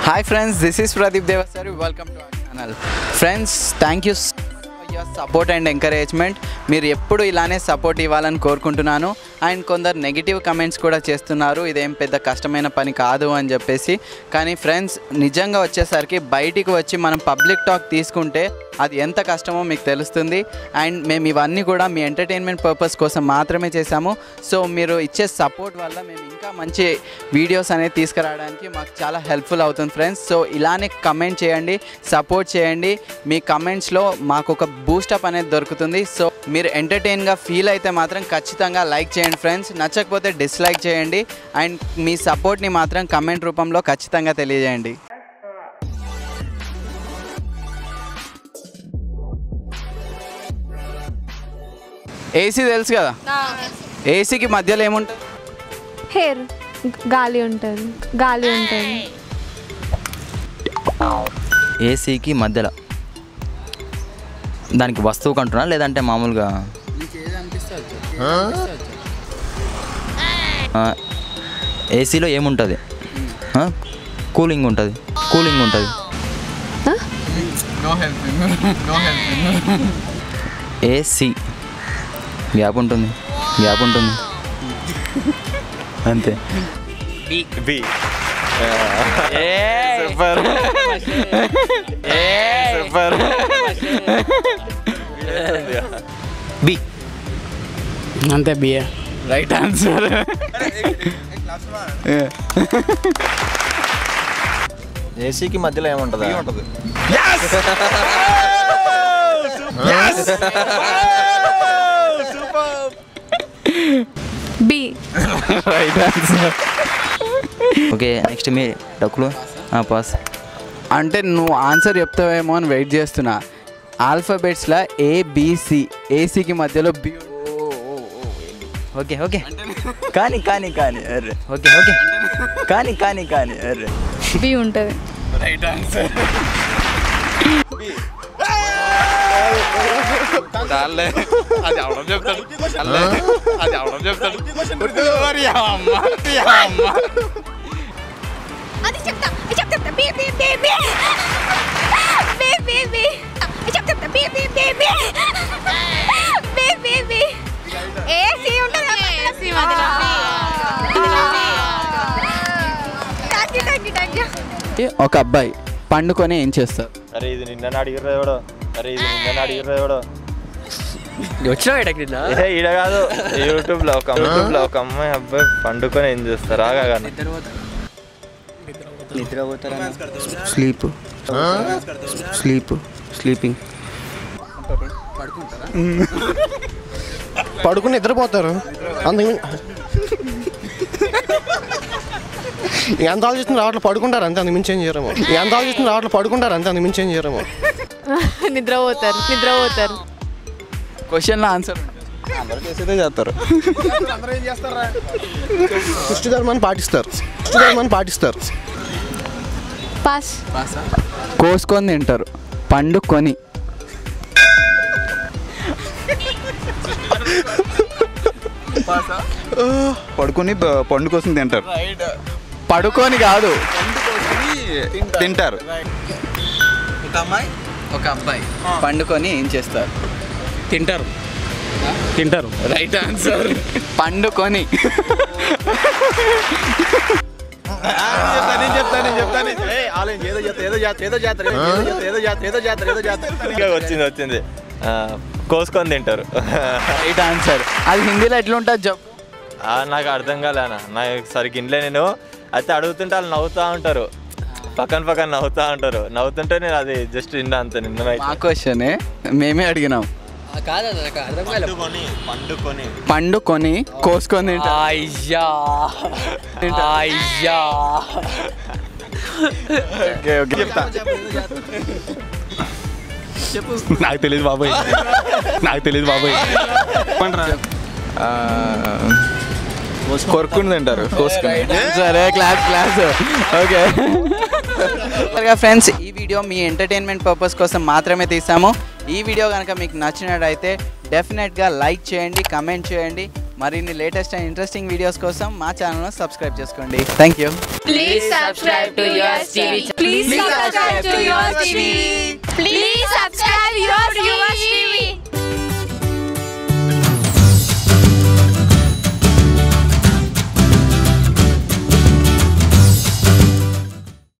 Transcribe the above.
Hi friends this is Pradeep Devasari welcome to our channel friends thank you your support and encouragement మీరు ఎప్పుడు ఇలానే support ఇవ్వాలని కోరుకుంటున్నాను and కొందరు నెగిటివ్ కమెంట్స్ కూడా చేస్తున్నారు ఇదేం పెద్ద కష్టమైన పని కాదు అని చెప్పేసి కానీ ఫ్రెండ్స్ నిజంగా వచ్చేసరికి బయటికి వచ్చి మనం పబ్లిక్ టాక్ తీసుకుంటే అది ఎంత కష్టమో మీకు తెలుస్తుంది అండ్ మేము ఇవన్నీ కూడా మీ ఎంటర్టైన్మెంట్ పర్పస్ కోసం మాత్రమే చేశాము సో మీరు ఇచ్చే సపోర్ట్ వల్ల మేము ఇంకా మంచి వీడియోస్ అనేది తీసుకురావడానికి మాకు చాలా హెల్ప్ఫుల్ అవుతుంది ఫ్రెండ్స్ సో ఇలానే కమెంట్ చేయండి సపోర్ట్ చేయండి మీ కమెంట్స్లో మాకు ఒక బూస్టప్ అనేది దొరుకుతుంది సో మీరు ఎంటర్టైన్గా ఫీల్ అయితే మాత్రం ఖచ్చితంగా లైక్ చేయండి ఫ్రెండ్స్ నచ్చకపోతే డిస్లైక్ చేయండి అండ్ మీ సపోర్ట్ని మాత్రం కమెంట్ రూపంలో ఖచ్చితంగా తెలియజేయండి ఏసీ తెలుసు కదా ఏసీకి మధ్యలో ఏముంటుంది హెయిర్ గాలి ఉంటుంది గాలి ఉంటుంది ఏసీకి మధ్యలో దానికి వస్తువు కంటున్నా లేదంటే మామూలుగా ఆ, ఏసీలో ఏముంటుంది ఆ? కూలింగ్ ఉంటుంది కూలింగ్ ఉంటుంది ఏసీ గ్యాప్ ఉంటుంది గ్యాప్ ఉంటుంది అంతే బి సూపర్ సూపర్ బి అంతే బిఏ రైట్ ఆన్సర్ ఏసీకి మధ్యలో ఏముంటుంది ఉంటుంది B right answer okay next మీ డక్కులు పాస్ అంటే నువ్వు ఆన్సర్ చెప్తావేమో అని వెయిట్ చేస్తున్నా ఆల్ఫాబెట్స్లో ఏబిసి ఏసీకి మధ్యలో బి ఓకే ఓకే కానీ కానీ కానీ అర్రే ఓకే ఓకే కానీ కానీ కానీ అర్రే బి ఉంటుంది రైట్ ఆన్సర్ చాలే అది అవడం చెప్తాడు చాలే అది అవడం చెప్తాడు మరి అమ్మ అమ్మ అది చెప్తా చెప్తా చెప్తా B B B B B B B చెప్తా చెప్తా B B B B B B B AC ఉంటుంది ఏసీ మధ్యలో thank you thank you thank you ఒక అబ్బాయి పండుకొని ఏం చేస్తారు అరే ఇది నిన్న అడిగిర్రా ఎవడో అరే ఇది నిన్న అడిగిర్రా ఎవడో వచ్చినా ఎడకి నిన్న ఏ ఈడ కాదు యూట్యూబ్ లో ఒక యూట్యూబ్ లో ఒక అమ్మాయి అబ్బాయి పండుకొని ఏం చేస్తారు ఆగా కానీ స్లీప్ స్లీప్ స్లీపింగ్ పడుకుని నిద్రపోతారు అందుకు ఎంత ఆలోచిస్తుంది రావట్లు పడుకుంటారు అంతే అందుకు మించి ఏం చేయరేమో ఎంత ఆలోచిస్తుంది రావట్లు పడుకుంటారు అంతే అందుకు మించి ఏం చేయరేమో నిద్రపోతారు నిద్రపోతారు క్వశ్చన్లో ఆన్సర్ అందరూ చేసేదే చేస్తారు సృష్టి ధర్మాన్ని పాటిస్తారు సృష్టి ధర్మాన్ని పాటిస్తారు పాస్ కోసుకొని తింటారు పండుకొని పడుకొని బ- పండు కోసం తింటారు పడుకొని కాదు తింటారు ఒక అబ్బాయి పండుకొని ఏం చేస్తారు తింటారు తింటారు రైట్ ఆన్సర్ పండుకొని ఇంకా వచ్చింది వచ్చింది ఆ, కోసుకొని తింటారు రైట్ ఆన్సర్ అది హిందీలో ఎట్లుంటుంది చెప్పు ఆ, నాకు అర్థం కాలేనా నాకు సరిగ్గా ఇంట్లో నేను అయితే అడుగుతుంటే వాళ్ళు నవ్వుతూ ఉంటారు పక్కన పక్కన నవ్వుతూ ఉంటారు నవ్వుతుంటే నేను అది జస్ట్ నిన్న అంత నిన్న మా క్వశ్చనే మేమే అడిగినాం కాదు నాకు అర్థం కాలేదు పండుకొని పండుకొని పండుకొని కోసుకొని తింటారు అయ్యా అయ్యా ఓకే ఓకే చెప్తా నాకు తెలియదు బాబాయ్ నాకు తెలియదు బాబాయ్ కొరుకుని తింటారు కోసుకొని సరే క్లాస్ క్లాస్ ఓకే ఫ్రెండ్స్ ఈ వీడియో మీ ఎంటర్టైన్మెంట్ పర్పస్ కోసం మాత్రమే తీసాము ఈ వీడియో కనుక మీకు నచ్చినట్టయితే డెఫినెట్గా లైక్ చేయండి కమెంట్ చేయండి మరిన్ని లేటెస్ట్ అండ్ ఇంట్రెస్టింగ్ వీడియోస్ కోసం మా ఛానల్ను సబ్స్క్రైబ్ చేసుకోండి thank you Please subscribe to your TV. Please subscribe to your TV. Please